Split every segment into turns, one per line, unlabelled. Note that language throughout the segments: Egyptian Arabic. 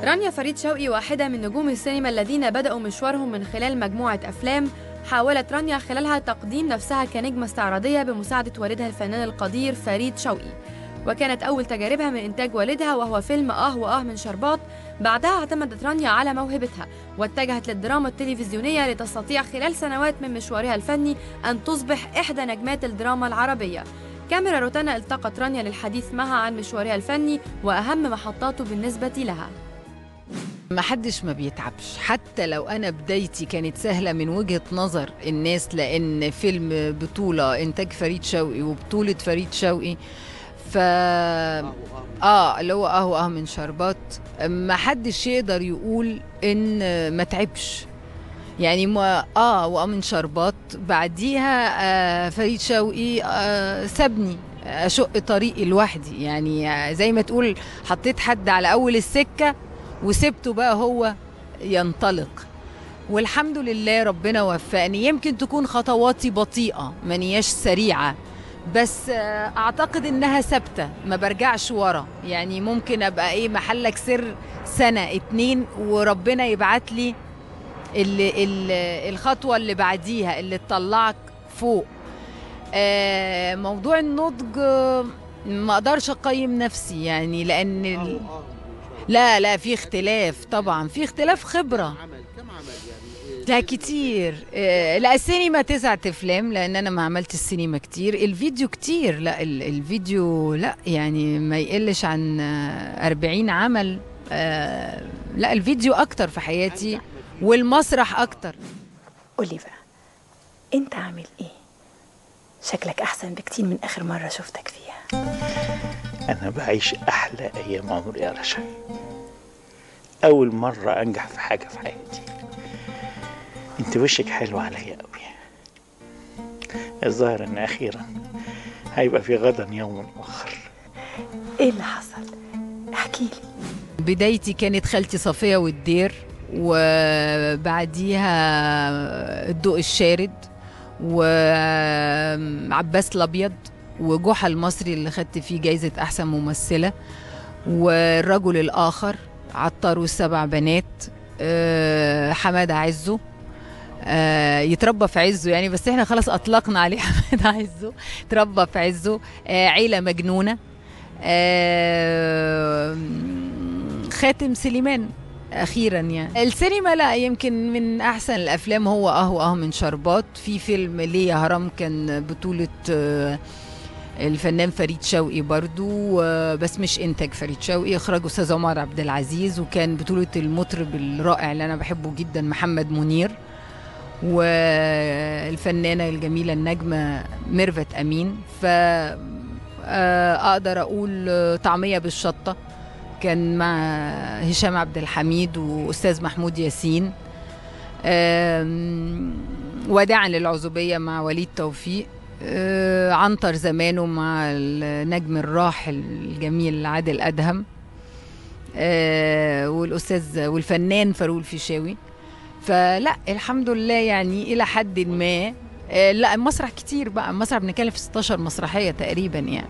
رانيا فريد شوقي واحدة من نجوم السينما الذين بدأوا مشوارهم من خلال مجموعة أفلام حاولت رانيا خلالها تقديم نفسها كنجمة استعراضية بمساعدة والدها الفنان القدير فريد شوقي وكانت أول تجاربها من إنتاج والدها وهو فيلم آه وآه من شربات بعدها اعتمدت رانيا على موهبتها واتجهت للدراما التلفزيونية لتستطيع خلال سنوات من مشوارها الفني أن تصبح إحدى نجمات الدراما العربية كاميرا روتانا التقت رانيا للحديث معها عن مشوارها الفني وأهم محطاته بالنسبة لها
ما حدش ما بيتعبش حتى لو انا بدايتي كانت سهله من وجهه نظر الناس لان فيلم بطوله انتاج فريد شوقي وبطوله فريد شوقي ف اه اللي هو اهو اه من شربات ما حدش يقدر يقول ان ما تعبش يعني ما اه واه من شربات بعديها آه فريد شوقي آه سابني اشق طريقي لوحدي يعني آه، زي ما تقول حطيت حد على اول السكه وسبته بقى هو ينطلق والحمد لله ربنا وفقني يمكن تكون خطواتي بطيئة منياش سريعة بس آه، اعتقد انها ثابتة ما برجعش ورا يعني ممكن ابقى ايه محلك سر سنة اتنين وربنا يبعت لي اللي اللي الخطوة اللي بعديها اللي تطلعك فوق آه، موضوع النضج آه، ما اقدرش اقيم نفسي يعني لان ال... لا لا في اختلاف طبعا في اختلاف خبره
عمل كم عمل يعني
لا كتير آه، لا السينما تسعة افلام لان انا ما عملت السينما كتير الفيديو كتير لا ال- الفيديو لا يعني ما يقلش عن آه، 40 عمل آه، لا الفيديو اكتر في حياتي والمسرح اكتر
قولي بقى انت عامل ايه شكلك احسن بكتير من اخر مره شفتك فيها
أنا بعيش أحلى أيام عمري يا رشا أول مرة أنجح في حاجة في حياتي أنت وشك حلو عليا أوي الظاهر إن أخيرا هيبقى في غدا يوم آخر
ايه اللي حصل احكي لي
بدايتي كانت خالتي صفية والدير وبعديها الضوء الشارد وعباس الابيض وجحا المصري اللي خدت فيه جايزة أحسن ممثلة والرجل الآخر عطار والسبع بنات آه، حمادة عزه آه، يتربى في عزه يعني بس احنا خلاص أطلقنا عليه حمادة عزه تربى في عزه آه، عيلة مجنونة آه، خاتم سليمان اخيرا يعني السينما لا يمكن من احسن الافلام هو اهو اه من شربات في فيلم ليا هرم كان بطولة آه، الفنان فريد شوقي برضو آه، بس مش انتاج فريد شوقي اخراج استاذ عمر عبد العزيز وكان بطولة المطرب الرائع اللي انا بحبه جدا محمد منير والفنانة الجميلة النجمة ميرفت أمين ف آه، أقدر أقول آه، طعمية بالشطة كان مع هشام عبد الحميد وأستاذ محمود ياسين آم، وداعا للعزوبية مع وليد توفيق آه، عنتر زمانه مع النجم الراحل الجميل عادل أدهم آه، والأستاذ والفنان فاروق الفيشاوي فلا الحمد لله يعني إلى حد ما آه، لا المسرح كتير بقى المسرح بنتكلم في 16 مسرحية تقريبا يعني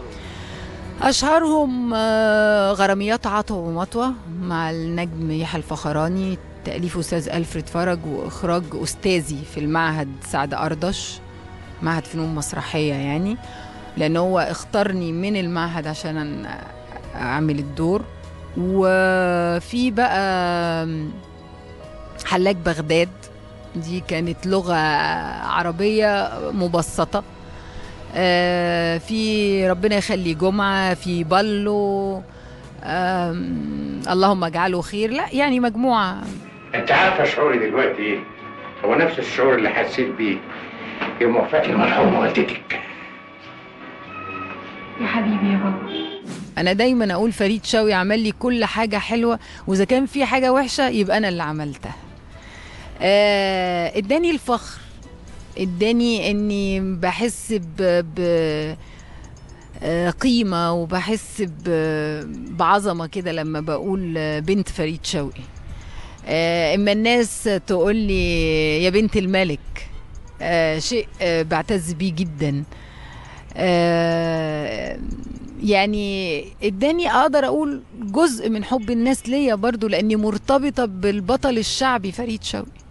أشهرهم آه، غراميات عطوة ومطوة مع النجم يحيى الفخراني تأليف أستاذ ألفريد فرج وإخراج أستاذي في المعهد سعد أردش معهد فنون مسرحية يعني لأن هو اختارني من المعهد عشان أن- أعمل الدور وفي بقى حلاج بغداد دي كانت لغة عربية مبسطة آه، في ربنا يخلي جمعة في بلو آم، اللهم اجعله خير لا يعني مجموعة
انت عارفه شعوري دلوقتي ايه هو نفس الشعور اللي حسيت بيه يوم وفاه المرحومه والدتك
يا حبيبي يا بابا
أنا دايما أقول فريد شوقي عمل لي كل حاجة حلوة وإذا كان في حاجة وحشة يبقى أنا اللي عملتها آه، اداني الفخر اداني اني بحس ب, ب آه، قيمة وبحس ب- بعظمة كده لما بقول آه، بنت فريد شوقي آه، اما الناس تقول لي يا بنت الملك آه، شيء آه، بعتز بيه جدا آه، يعني اداني اقدر اقول جزء من حب الناس ليا برضو لاني مرتبطه بالبطل الشعبي فريد شوقي